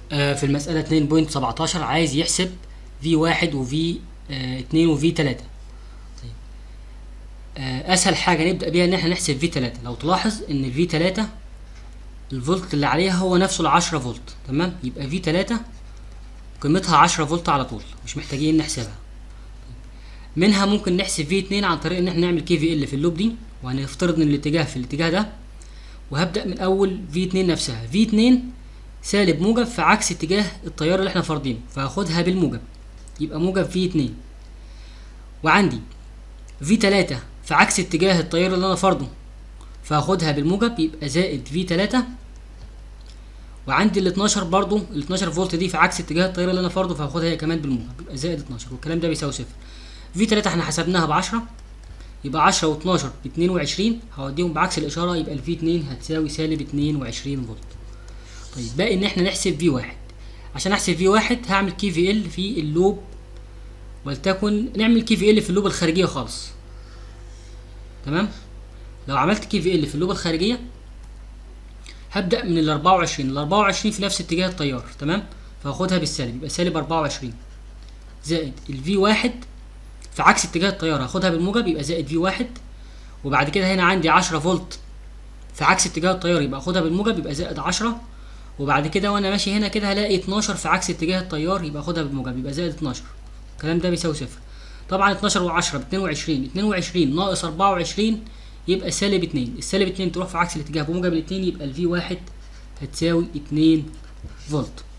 آه، في المسألة 2.17 عايز يحسب في واحد وفي آه، اتنين وفي تلاتة طيب آه، أسهل حاجة نبدأ بيها إن احنا نحسب في تلاتة لو تلاحظ إن الفي تلاتة الفولت اللي عليها هو نفسه العشرة فولت تمام يبقى في تلاتة قيمتها عشرة فولت على طول مش محتاجين نحسبها منها ممكن نحسب في اتنين عن طريق ان احنا نعمل كي في ال في اللوب دي وهنفترض ان الاتجاه في الاتجاه ده وهبدأ من اول في اتنين نفسها في اتنين سالب موجب في عكس اتجاه التيار اللي احنا فارضينه فهاخدها بالموجب يبقى موجب في اتنين وعندي في تلاتة في عكس اتجاه التيار اللي انا فارضه فهاخدها بالموجب يبقى زائد في تلاتة وعندي ال 12 برضو ال 12 فولت دي في عكس اتجاه التيار اللي انا فارضه فهاخدها هي كمان بالموجب يبقى زائد 12 والكلام ده بيساوي صفر في 3 احنا حسبناها ب 10 يبقى 10 و12 ب 22 هوديهم بعكس الاشاره يبقى الفي 2 هتساوي سالب 22 فولت طيب باقي ان احنا نحسب في 1 عشان احسب في 1 هعمل كي في ال في اللوب ولتكن نعمل كي في ال في اللوب الخارجيه خالص تمام لو عملت كي في ال في اللوب الخارجيه هبدأ من ال 24 ال 24 في نفس اتجاه التيار تمام فهاخدها بالسالب يبقى سالب 24 زائد ال في 1 في عكس اتجاه التيار هاخدها بالموجب يبقى زائد في 1 وبعد كده هنا عندي 10 فولت في عكس اتجاه التيار يبقى اخدها بالموجب يبقى زائد 10 وبعد كده وانا ماشي هنا كده هلاقي 12 في عكس اتجاه التيار يبقى اخدها بالموجب يبقى زائد 12 الكلام ده بيساوي صفر طبعا 12 و10 ب 22 22 ناقص 24 يبقى سالب 2 السالب 2 تروح في عكس الاتجاه بموجب ال 2 يبقى الفي 1 هتساوي 2 فولت